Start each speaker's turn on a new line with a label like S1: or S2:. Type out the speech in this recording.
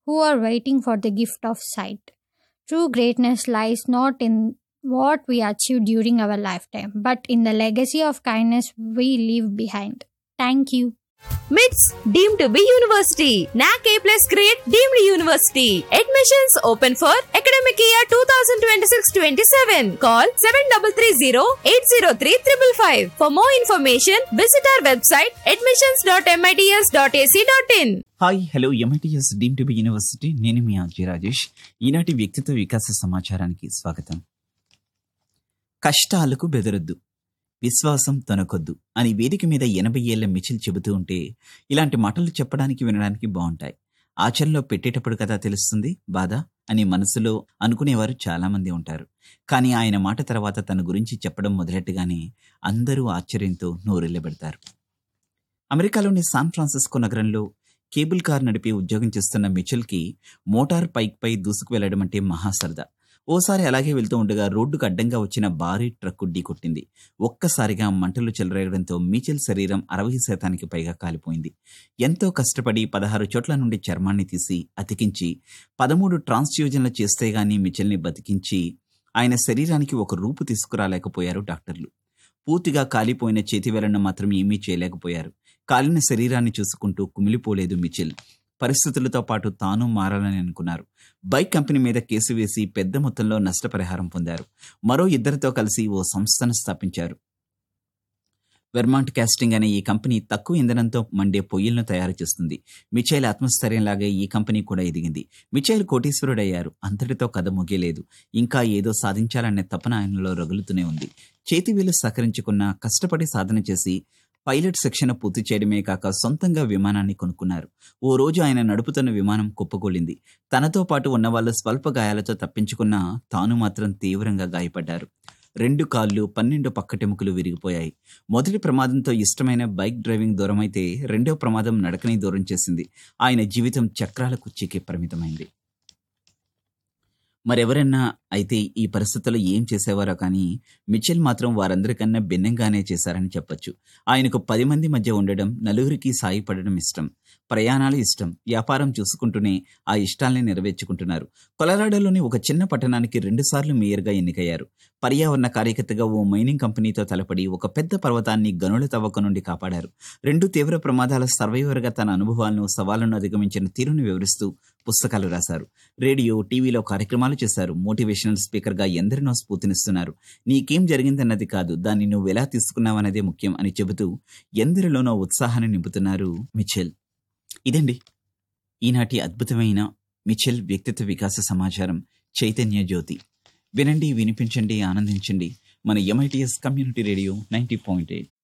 S1: who are waiting for the gift of sight. True greatness lies not in what we achieve during our lifetime, but in the legacy of kindness we leave behind. Thank you.
S2: MITS deemed to be university. NAC A plus grade deemed university. Admissions open for academic year 2026-27. Call 7330-803-555. For more information, visit our website admissions.mits.ac.in.
S3: Hi hello MITS deemed to be university నేను మీ RJ Rajesh ఈనాటి వ్యక్తిత్వ వికాస సమాచారానికి స్వాగతం కష్టాలకు బెదరొద్దు విశ్వాసం తొనకొద్దు అని వేదిక మీద ఎనభై ఏళ్ల మిచిల్ చెబుతూ ఉంటే ఇలాంటి మాటలు చెప్పడానికి వినడానికి బాగుంటాయి ఆచరణలో పెట్టేటప్పుడు కదా తెలుస్తుంది బాధ అని మనసులో అనుకునేవారు చాలా మంది ఉంటారు కానీ ఆయన మాట తర్వాత తన గురించి చెప్పడం మొదలెట్టుగానే అందరూ ఆశ్చర్యంతో నోరెళ్ళబెడతారు అమెరికాలోని శాన్ ఫ్రాన్సిస్కో నగరంలో కేబుల్ కార్ నడిపి ఉద్యోగం చేస్తున్న మిచెల్కి మోటార్ బైక్ పై దూసుకు వెళ్లడం అంటే మహాసరదా ఓసారి అలాగే వెళ్తూ ఉండగా రోడ్డుకు అడ్డంగా వచ్చిన భారీ ట్రక్కు ఢీకొట్టింది ఒక్కసారిగా మంటలు చెలరేగడంతో మిచెల్ శరీరం అరవై శాతానికి పైగా కాలిపోయింది ఎంతో కష్టపడి పదహారు చోట్ల నుండి చర్మాన్ని తీసి అతికించి పదమూడు ట్రాన్స్ఫ్యూజన్లు చేస్తే గాని మిచెల్ని బతికించి ఆయన శరీరానికి ఒక రూపు తీసుకురాలేకపోయారు డాక్టర్లు పూర్తిగా కాలిపోయిన చేతివేలను మాత్రం ఏమీ చేయలేకపోయారు కాలిన శరీరాన్ని చూసుకుంటూ కుమిలిపోలేదు మిచిల్ పరిస్థితులతో పాటు తాను మారాలని అనుకున్నారు బైక్ కంపెనీ మీద కేసు వేసి పెద్ద మొత్తంలో నష్టపరిహారం పొందారు మరో ఇద్దరితో కలిసి ఓ సంస్థను స్థాపించారు వెర్మాంట్ కాస్టింగ్ అనే ఈ కంపెనీ తక్కువ ఇంధనంతో మండే పొయ్యిలను తయారు చేస్తుంది మిచైల్ ఆత్మస్థైర్యంలాగే ఈ కంపెనీ కూడా ఎదిగింది మిచైల్ కోటీశ్వరుడయ్యారు అంతటితో కథ ముగియలేదు ఇంకా ఏదో సాధించాలనే తపన ఆయనలో రగులుతూనే ఉంది చేతివేలు సహకరించుకున్న కష్టపడి సాధన చేసి పైలట్ శిక్షణ పూర్తి చేయడమే కాక సొంతంగా విమానాన్ని కొనుక్కున్నారు ఓ రోజు ఆయన నడుపుతున్న విమానం కుప్పకూలింది తనతో పాటు ఉన్నవాళ్ళు స్వల్ప గాయాలతో తప్పించుకున్నా తాను మాత్రం తీవ్రంగా గాయపడ్డారు రెండు కాళ్ళు పన్నెండు పక్కటెముకలు విరిగిపోయాయి మొదటి ప్రమాదంతో ఇష్టమైన బైక్ డ్రైవింగ్ దూరమైతే రెండో ప్రమాదం నడకని దూరం చేసింది ఆయన జీవితం చక్రాల కుర్చీకి పరిమితమైంది మరెవరన్నా అయితే ఈ పరిస్థితుల్లో ఏం చేసేవారో కానీ మిచెల్ మాత్రం వారందరికన్నా భిన్నంగానే చేశారని చెప్పొచ్చు ఆయనకు పది మంది మధ్య ఉండడం నలుగురికి సాయపడడం ఇష్టం ప్రయాణాలు ఇష్టం వ్యాపారం చూసుకుంటూనే ఆ ఇష్టాల్ని నెరవేర్చుకుంటున్నారు కొలరాడోలోని ఒక చిన్న పట్టణానికి రెండుసార్లు మేయర్గా ఎన్నికయ్యారు పర్యావరణ కార్యకర్తగా ఓ మైనింగ్ కంపెనీతో తలపడి ఒక పెద్ద పర్వతాన్ని గనుల తవ్వక నుండి కాపాడారు రెండు తీవ్ర ప్రమాదాల సర్వైవర్గా తన అనుభవాలను సవాళ్లను అధిగమించిన తీరును వివరిస్తూ పుస్తకాలు రాశారు రేడియో టీవీలో కార్యక్రమాలు చేశారు మోటివేషనల్ స్పీకర్గా ఎందరినో స్ఫూర్తినిస్తున్నారు నీకేం జరిగిందన్నది కాదు దాన్ని నువ్వు ఎలా తీసుకున్నావన్నదే ముఖ్యం అని చెబుతూ ఎందరిలోనో ఉత్సాహాన్ని నింపుతున్నారు మిచెల్ ఇదండి ఈనాటి అద్భుతమైన మిచెల్ వ్యక్తిత్వ వికాస సమాచారం చైతన్య జ్యోతి వినండి వినిపించండి ఆనందించండి మన MITS community radio ninety point eight